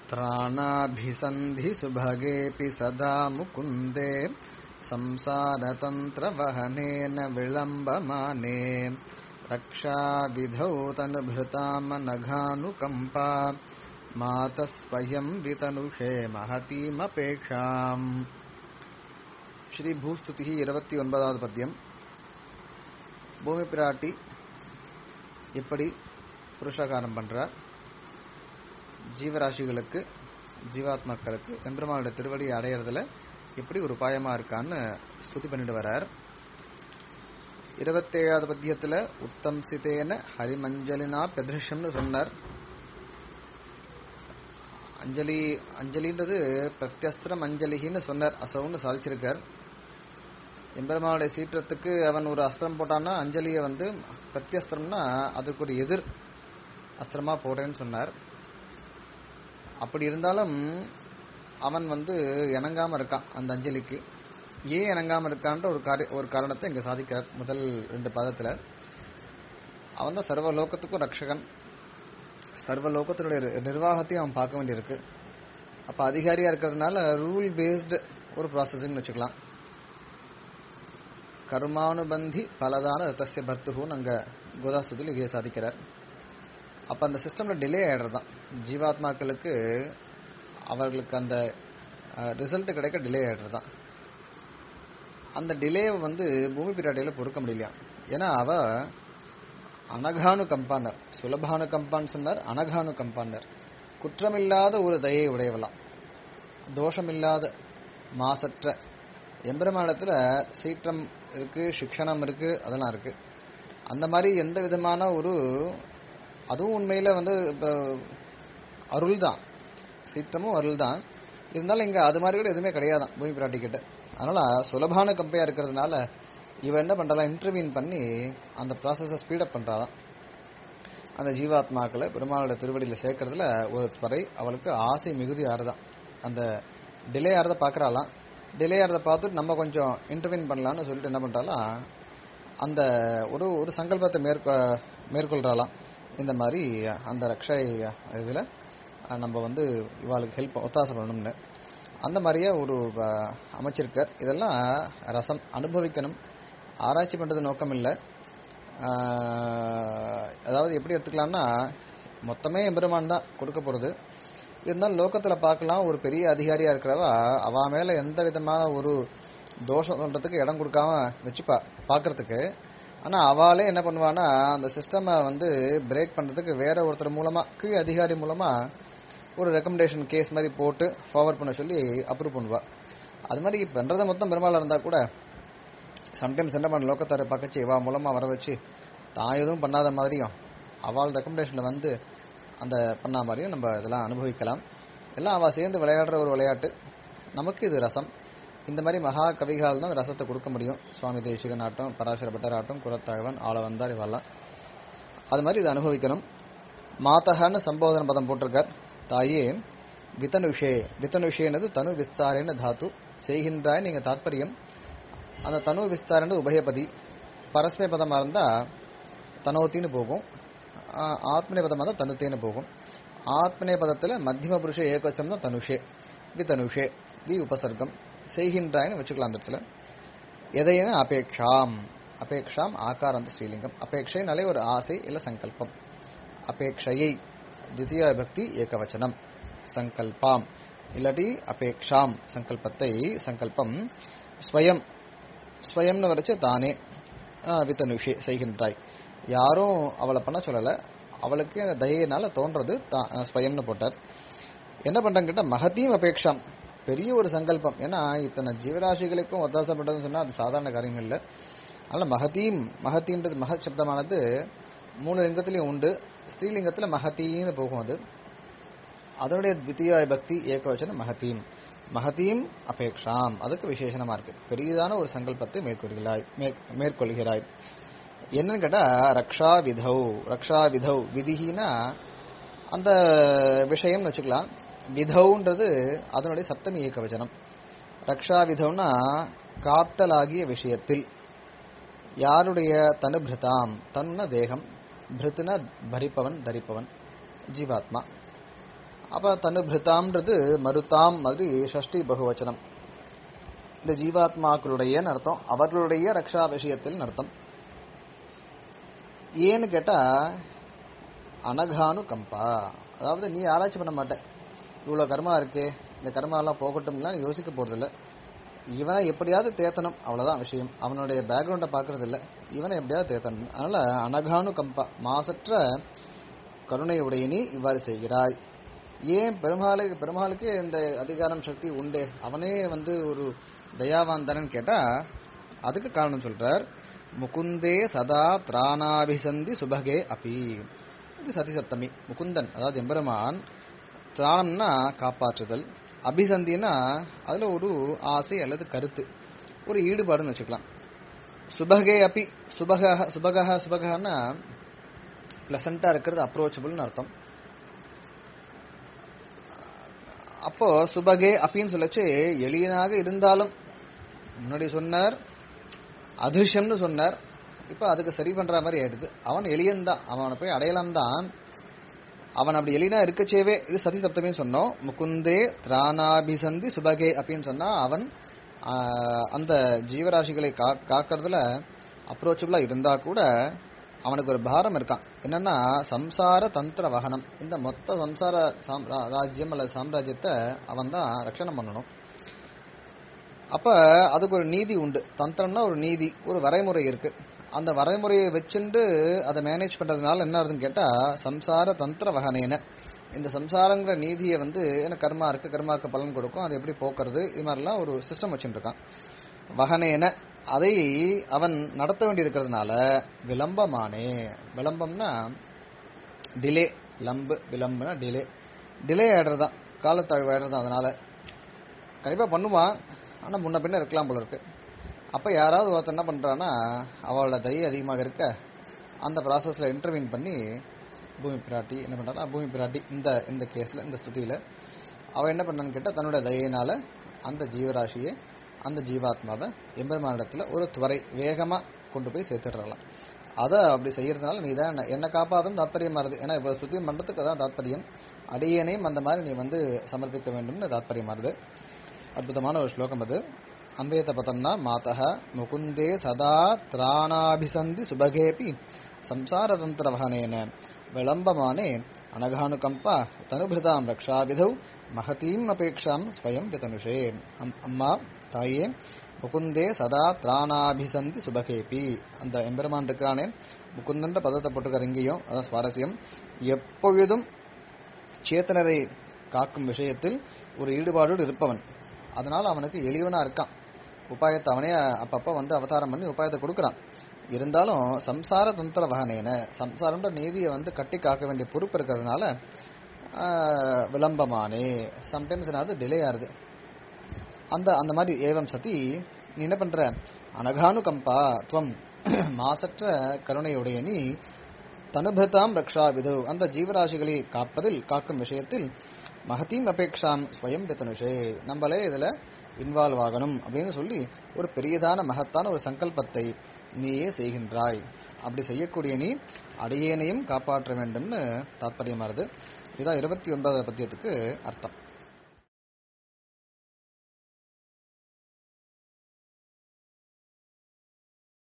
त्राणाभिसन्धिसुभगेऽपि सदा मुकुन्दे संसारतन्त्रवहनेन विलम्बमाने रक्षाविधौ तनुभृतामनघानुकम्पा मातः स्वयं वितनुषे महतीमपेक्षाम् ஸ்ரீ பூஸ்துதி இருபத்தி ஒன்பதாவது பத்தியம் பூமி பிராட்டி எப்படி புருஷகாரம் பண்றார் ஜீவராசிகளுக்கு ஜீவாத்மாக்களுக்கு எம்பெருமானுடைய திருவடி அடையிறதுல எப்படி ஒரு உபாயமா இருக்கான்னு ஸ்துதி பண்ணிட்டு வர்றார் இருபத்தேழாவது பத்தியத்துல உத்தம் சிதேன ஹரிமஞ்சலினா பெதிருஷம்னு சொன்னார் அஞ்சலி அஞ்சலின்றது பிரத்யஸ்திரம் அஞ்சலின்னு சொன்னார் அசவுன்னு சாதிச்சிருக்கார் எம்பெருமானுடைய சீற்றத்துக்கு அவன் ஒரு அஸ்திரம் போட்டான்னா அஞ்சலியை வந்து பிரத்யஸ்திரம்னா அதுக்கு ஒரு எதிர் அஸ்திரமா போடுறேன்னு சொன்னார் அப்படி இருந்தாலும் அவன் வந்து இணங்காம இருக்கான் அந்த அஞ்சலிக்கு ஏன் இணங்காம இருக்கான்ற ஒரு காரிய ஒரு காரணத்தை இங்க சாதிக்கிறார் முதல் ரெண்டு பாதத்துல அவன் தான் சர்வ லோகத்துக்கும் ரட்சகன் சர்வ லோகத்தினுடைய நிர்வாகத்தையும் அவன் பார்க்க வேண்டியிருக்கு அப்ப அதிகாரியா இருக்கிறதுனால ரூல் பேஸ்டு ஒரு ப்ராசஸிங்னு வச்சுக்கலாம் கர்மானுபந்தி பலதான ரத்தசிய பர்த்துகுன்னு அங்க கோதாஸ்துதியில் இதையே சாதிக்கிறார் அப்ப அந்த சிஸ்டம்ல டிலே ஆயிடுறதுதான் ஜீவாத்மாக்களுக்கு அவர்களுக்கு அந்த ரிசல்ட் கிடைக்க டிலே ஆயிடுறதுதான் அந்த டிலேவை வந்து பூமி பிராட்டியில பொறுக்க முடியலையா ஏன்னா அவ அனகானு கம்பாண்டர் சுலபானு கம்பான்னு சொன்னார் அனகானு கம்பாண்டர் குற்றமில்லாத ஒரு தயை உடையவலாம் தோஷமில்லாத மாசற்ற எம்பெருமானத்துல சீற்றம் இருக்கு சிக்ஷணம் இருக்கு அதெல்லாம் இருக்கு அந்த மாதிரி எந்த விதமான ஒரு அதுவும் உண்மையில வந்து அருள் தான் சீற்றமும் அருள் தான் இருந்தாலும் இங்க அது மாதிரி கூட எதுவுமே கிடையாதான் பூமி பிராட்டி கிட்ட அதனால சுலபான கம்பையா இருக்கிறதுனால இவ என்ன பண்றலாம் இன்டர்வியூன் பண்ணி அந்த ப்ராசஸை ஸ்பீடப் பண்றாதான் அந்த ஜீவாத்மாக்களை பெருமாளோட திருவடியில சேர்க்கறதுல ஒரு துறை அவளுக்கு ஆசை மிகுதி ஆறுதான் அந்த டிலே ஆறத பாக்குறாளாம் டிலே ஆறத பார்த்துட்டு நம்ம கொஞ்சம் இன்டர்வியூன் பண்ணலாம்னு சொல்லிட்டு என்ன பண்றாலாம் அந்த ஒரு ஒரு சங்கல்பத்தை மேற்கொ மேற்கொள்றாளாம் இந்த மாதிரி அந்த ரக்ஷை இதுல நம்ம வந்து இவாளுக்கு ஹெல்ப் ஒத்தாசை பண்ணணும்னு அந்த மாதிரியே ஒரு அமைச்சிருக்கார் இதெல்லாம் ரசம் அனுபவிக்கணும் ஆராய்ச்சி பண்றது நோக்கம் இல்லை அதாவது எப்படி எடுத்துக்கலாம்னா மொத்தமே எம்பெருமான் தான் கொடுக்க போறது இருந்தாலும் லோக்கத்துல பார்க்கலாம் ஒரு பெரிய அதிகாரியா இருக்கிறவா அவ மேல எந்த விதமான ஒரு தோஷம் சொல்றதுக்கு இடம் கொடுக்காம வச்சு பா பாக்குறதுக்கு ஆனா அவளே என்ன பண்ணுவான்னா அந்த சிஸ்டமை வந்து பிரேக் பண்றதுக்கு வேற ஒருத்தர் மூலமா கீழ் அதிகாரி மூலமா ஒரு ரெக்கமெண்டேஷன் கேஸ் மாதிரி போட்டு ஃபார்வர்ட் பண்ண சொல்லி அப்ரூவ் பண்ணுவா அது மாதிரி பண்றதை மொத்தம் பெருமாள் இருந்தா கூட சம்டைம்ஸ் என்ன பண்ண லோக்கத்தாரை பக்கச்சு இவா மூலமா வர வச்சு தான் எதுவும் பண்ணாத மாதிரியும் அவள் ரெக்கமெண்டேஷன்ல வந்து அந்த பண்ண மாதிரியும் நம்ம இதெல்லாம் அனுபவிக்கலாம் எல்லாம் அவள் சேர்ந்து விளையாடுற ஒரு விளையாட்டு நமக்கு இது ரசம் இந்த மாதிரி மகா கவிகளால் தான் ரசத்தை கொடுக்க முடியும் சுவாமி தேசிகன் ஆட்டம் பராசர பட்டராட்டம் குரத்தாழ்வன் ஆள வந்தார் இவெல்லாம் அது மாதிரி இதை அனுபவிக்கணும் மாத்தகன்னு சம்போதன பதம் போட்டிருக்கார் தாயே வித்தனுஷே வித்தனுஷேனது தனு விஸ்தாரேன தாத்து செய்கின்றாய் நீங்க தாற்பயம் அந்த தனு விஸ்தாரன்றது உபயபதி பரஸ்மை பதமா இருந்தா தனோத்தின்னு போகும் ஆத்மனே பதமாக தான் தனுத்தேன்னு போகும் ஆத்மனே பதத்துல மத்தியம புருஷ ஏகவச்சம் தான் தனுஷே வி தனுஷே வி உபசர்க்கம் செய்கின்றாய்னு வச்சுக்கலாம் அந்த இடத்துல எதையும் அபேக்ஷாம் அபேக்ஷாம் ஆகாரந்த ஸ்ரீலிங்கம் அபேட்சைனாலே ஒரு ஆசை இல்ல சங்கல்பம் அபேக்ஷையை தித்திய பக்தி ஏகவச்சனம் சங்கல்பாம் இல்லாட்டி அபேக்ஷாம் சங்கல்பத்தை சங்கல்பம் ஸ்வயம் ஸ்வயம்னு வரைச்சு தானே வித்தனுஷே செய்கின்றாய் யாரும் அவளை பண்ண சொல்லல அவளுக்கு அந்த தயையினால தோன்றது ஸ்வயம்னு போட்டார் என்ன பண்றாங்க கேட்டா மகத்தையும் அபேக்ஷாம் பெரிய ஒரு சங்கல்பம் ஏன்னா இத்தனை ஜீவராசிகளுக்கும் ஒத்தாசப்பட்டதுன்னு சொன்னா அது சாதாரண காரியம் இல்லை அதனால மகத்தீம் மகத்தீன்றது மகத் சப்தமானது மூணு லிங்கத்திலையும் உண்டு ஸ்ரீலிங்கத்துல மகத்தீன்னு போகும் அது அதனுடைய தித்திய பக்தி ஏகவச்சனம் மகத்தீம் மகதீம் அபேக்ஷாம் அதுக்கு விசேஷனமா இருக்கு பெரியதான ஒரு சங்கல்பத்தை மேற்கொள்கிறாய் மேற்கொள்கிறாய் என்னன்னு கேட்டா ரக்ஷா விதௌ ரக்ஷா விதௌ விதிகினா அந்த விஷயம்னு வச்சுக்கலாம் விதௌன்றது அதனுடைய சப்தமி ஏகவச்சனம் ரக்ஷா விதௌனா காத்தலாகிய விஷயத்தில் யாருடைய தனு பிருதாம் தன்ன தேகம் பிருத்துன பரிப்பவன் தரிப்பவன் ஜீவாத்மா அப்ப தனுபிருதாம்ன்றது மருதாம் மாதிரி ஷஷ்டி பகுவச்சனம் இந்த ஜீவாத்மாக்களுடைய அர்த்தம் அவர்களுடைய ரக்ஷா விஷயத்தில் அர்த்தம் ஏன்னு கேட்டா அனகானு கம்பா அதாவது நீ ஆராய்ச்சி பண்ண மாட்ட இவ்வளவு கர்மா இருக்கே இந்த கர்மா எல்லாம் போகட்டும்லாம் நீ யோசிக்க போறதில்ல இவனை எப்படியாவது தேத்தணும் அவ்வளவுதான் விஷயம் அவனுடைய பேக்ரவுண்டை பார்க்கறது இல்ல இவனை எப்படியாவது தேத்தணும் அதனால அனகானு கம்பா மாசற்ற கருணையுடைய நீ இவ்வாறு செய்கிறாய் ஏன் பெருமாளுக்கு பெருமாளுக்கு இந்த அதிகாரம் சக்தி உண்டே அவனே வந்து ஒரு தயாவான் தானேன்னு கேட்டா அதுக்கு காரணம் சொல்றார் முகுந்தே சதா திராணாபிசந்தி சுபகே அபி இது சதி சப்தமி முகுந்தன் அதாவது எம்பெருமான் திராணம்னா காப்பாற்றுதல் அபிசந்தினா அதுல ஒரு ஆசை அல்லது கருத்து ஒரு ஈடுபாடுன்னு வச்சுக்கலாம் சுபகே அப்பி சுபக சுபகா சுபகன்னா பிளசண்டா இருக்கிறது அப்ரோச்சபிள்னு அர்த்தம் அப்போ சுபகே அப்பின்னு சொல்லச்சு எளியனாக இருந்தாலும் முன்னாடி சொன்னார் அதிர்ஷம்னு சொன்னார் இப்ப அதுக்கு சரி பண்ற மாதிரி ஆயிடுது அவன் எளியன் தான் அவனை போய் அடையலாம் தான் அவன் அப்படி எளினா இருக்கச்சேவே இது சதி சப்தமே சொன்னோம் முகுந்தே திராணாபிசந்தி சுபகே அப்படின்னு சொன்னா அவன் ஆஹ், அந்த ஜீவராசிகளை கா- காக்கறதுல அப்ரோச்சபிளா இருந்தா கூட அவனுக்கு ஒரு பாரம் இருக்கான் என்னன்னா சம்சார தந்திர வகனம் இந்த மொத்த சம்சார சாம்- ரா- ராஜ்யம் அல்லது சாம்ராஜ்யத்தை அவன் தான் ரட்சணம் பண்ணணும் அப்ப அதுக்கு ஒரு நீதி உண்டு தந்திரம்னா ஒரு நீதி ஒரு வரைமுறை இருக்கு அந்த வரைமுறையை வச்சுண்டு அதை மேனேஜ் பண்றதுனால என்ன ஆகுதுன்னு கேட்டா சம்சார தந்திர வகனேன இந்த சம்சாரங்கிற நீதியை வந்து என்ன கர்மா இருக்கு கர்மாக்கு பலன் கொடுக்கும் அதை எப்படி போக்குறது இது மாதிரிலாம் ஒரு சிஸ்டம் வச்சுட்டு இருக்கான் வகனேன அதை அவன் நடத்த வேண்டி இருக்கிறதுனால விளம்பமானே விளம்பம்னா டிலே லம்பு விளம்புனா டிலே டிலே ஆயிடுறதுதான் காலத்தாழ்வு ஆயிடுறது அதனால கண்டிப்பா பண்ணுவான் ஆனா முன்ன பின்ன இருக்கலாம் போல இருக்கு அப்ப யாராவது ஒருத்தர் என்ன பண்றான்னா அவளோட தயை அதிகமாக இருக்க அந்த ப்ராசஸ்ல இன்டர்வீன் பண்ணி பூமி பிராட்டி என்ன பண்றானா பூமி பிராட்டி இந்த இந்த கேஸ்ல இந்த ஸ்ருதியில அவ என்ன பண்ணான்னு கேட்டா தன்னோட தயையினால அந்த ஜீவராசியை அந்த ஜீவாத்மாவை எம்பெருமானிடத்துல ஒரு துவரை வேகமா கொண்டு போய் சேர்த்துடுறலாம் அதை அப்படி செய்யறதுனால நீ தான் என்ன- என்னை காப்பாதும் தாத்பரியமா இருக்கு ஏன்னா இப்போ சுத்தியம் பண்றதுக்கு அதான் தாத்பரியம் அடியனையும் அந்த மாதிரி நீ வந்து சமர்ப்பிக்க வேண்டும்னு தாத்பரியமா இருது அற்புதமான ஒரு ஸ்லோகம் அது அன்பயத்தை பார்த்தோம்னா மாதः முகுந்தே சதா திராணாபிசந்தி சுபகேபி சம்சாரதந்திர வகனேன விளம்பமானே அனகானுகம்பா தனுபிருதாம் ரக்ஷாவிதௌ மகதீம் அபேக்ஷாம் ஸ்வயம் விதனுஷே அம்- அம்மா தாயே முகுந்தே சதா திராணாபிசந்தி சுபகேபி அந்த எம்பெருமான் இருக்கிறானே முகுந்தன்ற பதத்தை போட்டுக்கிற இங்கேயும் அதான் சுவாரஸ்யம் எப்பொழுதும் சேத்தனரை காக்கும் விஷயத்தில் ஒரு ஈடுபாடோடு இருப்பவன் அதனால அவனுக்கு எளியவனா இருக்கான் உபாயத்தை அவனே அப்பப்ப வந்து அவதாரம் பண்ணி உபாயத்தை கொடுக்கறான் இருந்தாலும் சம்சார தந்திர வகனேன சம்சாரம்ன்ற நீதியை வந்து கட்டி காக்க வேண்டிய பொறுப்பு இருக்கிறதுனால ஆஹ், விளம்பமானே சம்டைம்ஸ் என்ன டிலே ஆகுது அந்த அந்த மாதிரி ஏவம் சதி நீ என்ன பண்ற அனகானுகம்பா துவம் மாசற்ற கருணையுடைய நீ தனுபதாம் ரக்ஷா விது அந்த ஜீவராசிகளை காப்பதில் காக்கும் விஷயத்தில் மகதீம் அபேக்ஷாம் ஸ்வயம் வித்தனுஷே நம்மளே இதுல இன்வால்வ் ஆகணும் அப்படின்னு சொல்லி ஒரு பெரியதான மகத்தான ஒரு சங்கல்பத்தை நீயே செய்கின்றாய் அப்படி செய்யக்கூடிய நீ அடியேனையும் காப்பாற்ற வேண்டும்னு தாத்பரியமானது இதான் இருபத்தி ஒன்பதாவது பத்தியத்துக்கு அர்த்தம்